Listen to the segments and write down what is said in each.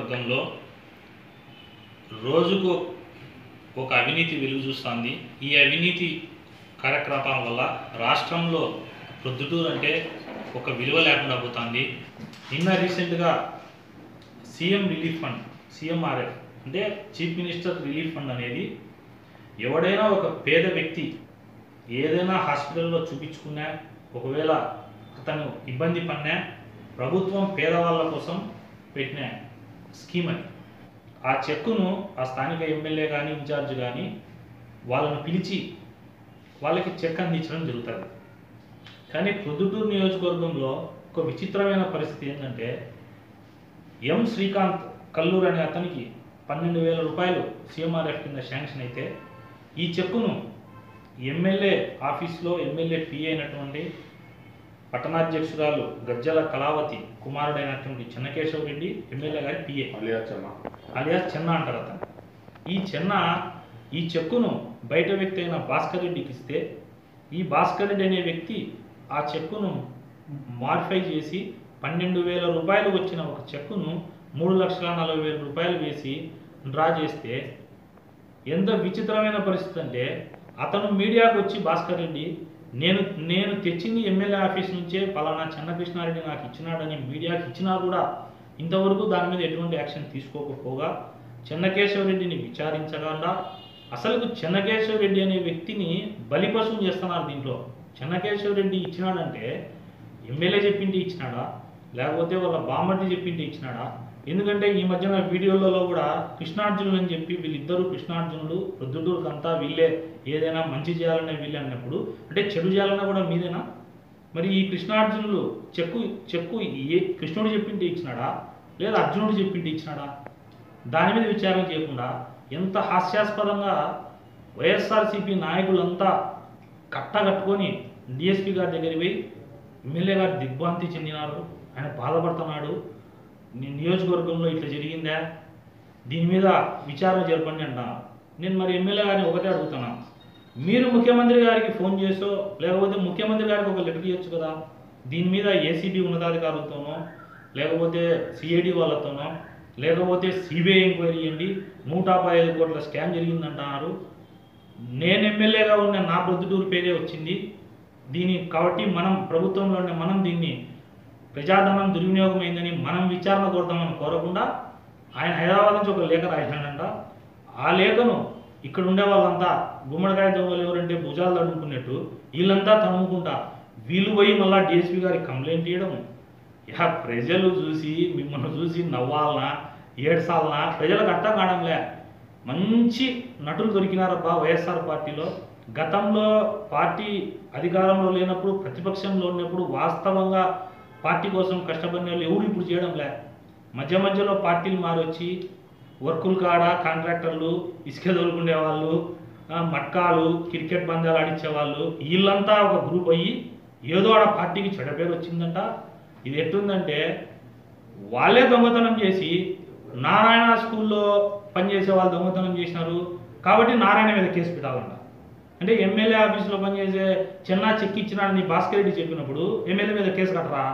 నియోజకవర్గంలో రోజుకు ఒక అవినీతి వెలుగు చూస్తుంది ఈ అవినీతి కార్యకలాపాల వల్ల రాష్ట్రంలో ప్రొద్దుటూరు అంటే ఒక విలువ లేకుండా పోతుంది నిన్న రీసెంట్గా సీఎం రిలీఫ్ ఫండ్ సిఎంఆర్ఎఫ్ అంటే చీఫ్ మినిస్టర్ రిలీఫ్ ఫండ్ అనేది ఎవడైనా ఒక పేద వ్యక్తి ఏదైనా హాస్పిటల్లో చూపించుకున్నా ఒకవేళ అతను ఇబ్బంది పడినా ప్రభుత్వం పేదవాళ్ళ కోసం పెట్టిన స్కీమ్ అది ఆ చెక్కును ఆ స్థానిక ఎమ్మెల్యే కానీ ఇన్ఛార్జ్ కానీ వాళ్ళను పిలిచి వాళ్ళకి చెక్ అందించడం జరుగుతుంది కానీ ప్రొద్దుటూరు నియోజకవర్గంలో ఒక విచిత్రమైన పరిస్థితి ఏంటంటే ఎం శ్రీకాంత్ కల్లూరు అనే అతనికి పన్నెండు వేల రూపాయలు సీఎంఆర్ఎఫ్ కింద శాంక్షన్ అయితే ఈ చెక్కును ఎమ్మెల్యే ఆఫీస్లో ఎమ్మెల్యే పిఏ అయినటువంటి పట్టణాధ్యక్షురాలు గజ్జల కళావతి కుమారుడైనటువంటి చెన్నకేశవ రెడ్డి ఎమ్మెల్యే గారి పిఏ అలియాచమ్మ అలియాస్ చెన్న అంటారు అతను ఈ చెన్న ఈ చెక్కును బయట వ్యక్తి అయిన భాస్కర్ రెడ్డికి ఇస్తే ఈ భాస్కర్ రెడ్డి అనే వ్యక్తి ఆ చెక్కును మాడిఫై చేసి పన్నెండు వేల రూపాయలు వచ్చిన ఒక చెక్కును మూడు లక్షల నలభై వేల రూపాయలు వేసి డ్రా చేస్తే ఎంత విచిత్రమైన పరిస్థితి అంటే అతను మీడియాకు వచ్చి భాస్కర్ రెడ్డి నేను నేను తెచ్చింది ఎమ్మెల్యే ఆఫీస్ నుంచే పలానా చెన్నకృష్ణారెడ్డి నాకు ఇచ్చినాడని మీడియాకి ఇచ్చినా కూడా ఇంతవరకు దాని మీద ఎటువంటి యాక్షన్ తీసుకోకపోగా చెన్నకేశవరెడ్డిని విచారించకుండా అసలు చెన్నకేశవరెడ్డి అనే వ్యక్తిని బలిపశువు చేస్తున్నారు దీంట్లో చెన్నకేశవరెడ్డి ఇచ్చినాడంటే ఎమ్మెల్యే చెప్పింటి ఇచ్చినాడా లేకపోతే వాళ్ళ బామ్మర్ది చెప్పింటి ఇచ్చినాడా ఎందుకంటే ఈ మధ్యన వీడియోలలో కూడా కృష్ణార్జునులు అని చెప్పి వీళ్ళిద్దరూ కృష్ణార్జునులు ప్రొద్దుటూరుకు అంతా వీళ్ళే ఏదైనా మంచి చేయాలనే వీళ్ళే అన్నప్పుడు అంటే చెడు చేయాలన్నా కూడా మీదేనా మరి ఈ కృష్ణార్జునులు చెక్కు చెక్కు ఏ కృష్ణుడు చెప్పింటి ఇచ్చినాడా లేదా అర్జునుడు చెప్పింటి ఇచ్చినాడా దాని మీద విచారణ చేయకుండా ఎంత హాస్యాస్పదంగా వైఎస్ఆర్సీపీ నాయకులంతా కట్టగట్టుకొని డిఎస్పీ గారి దగ్గరికి పోయి ఎమ్మెల్యే గారు దిగ్భ్రాంతి చెందినారు ఆయన బాధపడుతున్నాడు నీ నియోజకవర్గంలో ఇట్లా జరిగిందా దీని మీద విచారణ జరపండి అంటున్నారు నేను మరి ఎమ్మెల్యే గారిని ఒకటే అడుగుతున్నా మీరు ముఖ్యమంత్రి గారికి ఫోన్ చేసో లేకపోతే ముఖ్యమంత్రి గారికి ఒక లెటర్ ఇవ్వచ్చు కదా దీని మీద ఏసీబీ ఉన్నతాధికారులతోనో లేకపోతే సిఐడి వాళ్ళతోనో లేకపోతే సిబిఐ ఎంక్వైరీ చేయండి నూట పదహైదు కోట్ల స్కామ్ జరిగిందంటున్నారు నేను ఎమ్మెల్యేగా ఉన్న నా ప్రొద్దుటూరు పేరే వచ్చింది దీని కాబట్టి మనం ప్రభుత్వంలో ఉన్న మనం దీన్ని ప్రజాధనం దుర్వినియోగం అయిందని మనం విచారణ కోరుతామని కోరకుండా ఆయన హైదరాబాద్ నుంచి ఒక లేఖ రాసినాడంట ఆ లేఖను ఇక్కడ ఉండే వాళ్ళంతా గుమ్మడికాయ దొంగలు ఎవరంటే భుజాలు తడుముకున్నట్టు వీళ్ళంతా తడుముకుంటా వీళ్ళు పోయి మళ్ళా డిఎస్పీ గారికి కంప్లైంట్ చేయడం యా ప్రజలు చూసి మిమ్మల్ని చూసి నవ్వాలనా ఏడ్సాలనా ప్రజలకు అర్థం కావడంలే మంచి నటులు దొరికినారబ్బా వైఎస్ఆర్ పార్టీలో గతంలో పార్టీ అధికారంలో లేనప్పుడు ప్రతిపక్షంలో ఉన్నప్పుడు వాస్తవంగా పార్టీ కోసం కష్టపడిన వాళ్ళు ఎవరు ఇప్పుడు చేయడంలే మధ్య మధ్యలో పార్టీలు మారొచ్చి వర్కులు కాడ కాంట్రాక్టర్లు ఇసుక దొరుకుండే వాళ్ళు ఆ, మట్కాలు క్రికెట్ పందాలు ఆడించే వాళ్ళు వీళ్ళంతా ఒక గ్రూప్ అయ్యి ఏదో ఆడ పార్టీకి చెడ్డ పేరు వచ్చిందంట ఇది ఎట్టుందంటే వాళ్ళే దొంగతనం చేసి నారాయణ స్కూల్లో పనిచేసే వాళ్ళు దొంగతనం చేసినారు కాబట్టి నారాయణ మీద కేసు పెట్టాలంట అంటే ఎమ్మెల్యే ఆఫీసులో పనిచేసే చిన్న చెక్ ఇచ్చినాడని భాస్కర్ రెడ్డి చెప్పినప్పుడు ఎమ్మెల్యే మీద కేసు కట్టరా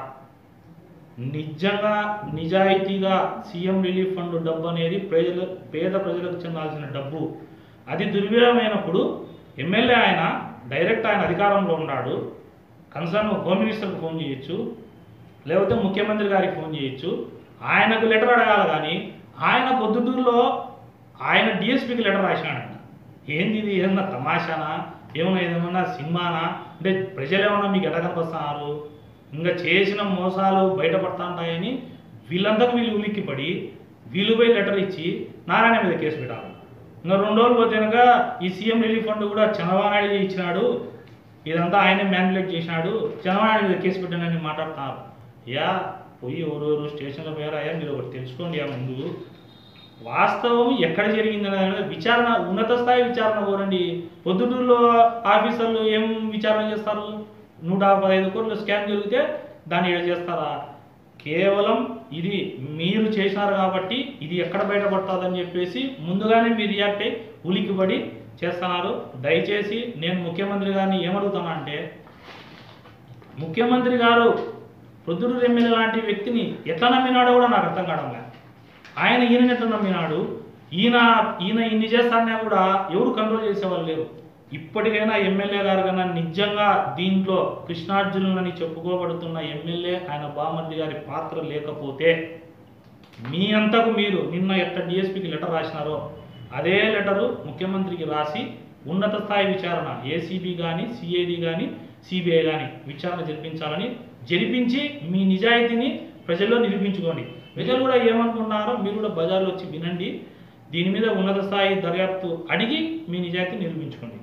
నిజంగా నిజాయితీగా సీఎం రిలీఫ్ ఫండ్ డబ్బు అనేది ప్రజలు పేద ప్రజలకు చెందాల్సిన డబ్బు అది దుర్వినియోగమైనప్పుడు ఎమ్మెల్యే ఆయన డైరెక్ట్ ఆయన అధికారంలో ఉన్నాడు కన్సర్న్ హోమ్ మినిస్టర్కి ఫోన్ చేయొచ్చు లేకపోతే ముఖ్యమంత్రి గారికి ఫోన్ చేయొచ్చు ఆయనకు లెటర్ అడగాలి కానీ ఆయన పొద్దుటూరులో ఆయన డిఎస్పీకి లెటర్ రాసినాడంట ఏంది ఇది ఏమన్నా తమాషానా ఏమన్నా ఏమన్నా సినిమానా అంటే ప్రజలు ఏమన్నా మీకు ఎట్లా కనిపిస్తున్నారు ఇంకా చేసిన మోసాలు బయటపడతా ఉంటాయని వీళ్ళందరూ వీళ్ళు ఉలిక్కిపడి వీళ్ళు పోయి లెటర్ ఇచ్చి నారాయణ మీద కేసు పెట్టాలి ఇంకా రెండు రోజులు పోతే కనుక ఈ సీఎం రిలీఫ్ ఫండ్ కూడా చంద్రబాబు నాయుడు ఇచ్చినాడు ఇదంతా ఆయనే మ్యానిపులేట్ చేసినాడు చంద్రబాబు నాయుడు మీద కేసు పెట్టానని మాట్లాడుతున్నారు యా పోయి ఎవరెవరు స్టేషన్లో పోయారా మీరు ఒకటి తెలుసుకోండి ఆ ముందు వాస్తవం ఎక్కడ జరిగింది అనేది విచారణ ఉన్నత స్థాయి విచారణ కోరండి పొద్దుటూరులో ఆఫీసర్లు ఏం విచారణ చేస్తారు నూట పదహైదు కోట్ల స్కామ్ జరిగితే దాన్ని ఏడ చేస్తారా కేవలం ఇది మీరు చేసినారు కాబట్టి ఇది ఎక్కడ బయటపడుతుందని చెప్పేసి ముందుగానే మీరు రియాక్ట్ అయ్యి ఉలికిపడి చేస్తున్నారు దయచేసి నేను ముఖ్యమంత్రి గారిని ఏమడుగుతున్నా అంటే ముఖ్యమంత్రి గారు ప్రొద్దుటూరు ఎమ్మెల్యే లాంటి వ్యక్తిని ఎట్లా నమ్మినాడో కూడా నాకు అర్థం కావడం లేదు ఆయన ఈయనట్టు నమ్మినాడు ఈయన ఈయన ఇన్ని చేస్తానే కూడా ఎవరు కంట్రోల్ చేసేవాళ్ళు లేరు ఇప్పటికైనా ఎమ్మెల్యే గారు కన్నా నిజంగా దీంట్లో కృష్ణార్జునులని చెప్పుకోబడుతున్న ఎమ్మెల్యే ఆయన బామర్ది గారి పాత్ర లేకపోతే మీ అంతకు మీరు నిన్న ఎట్ట డిఎస్పికి లెటర్ రాసినారో అదే లెటరు ముఖ్యమంత్రికి రాసి ఉన్నత స్థాయి విచారణ ఏసీబీ కానీ సిఐడి కానీ సిబిఐ కానీ విచారణ జరిపించాలని జరిపించి మీ నిజాయితీని ప్రజల్లో నిరూపించుకోండి ప్రజలు కూడా ఏమనుకున్నారో మీరు కూడా బజార్లో వచ్చి వినండి దీని మీద ఉన్నత స్థాయి దర్యాప్తు అడిగి మీ నిజాయితీ నిరూపించుకోండి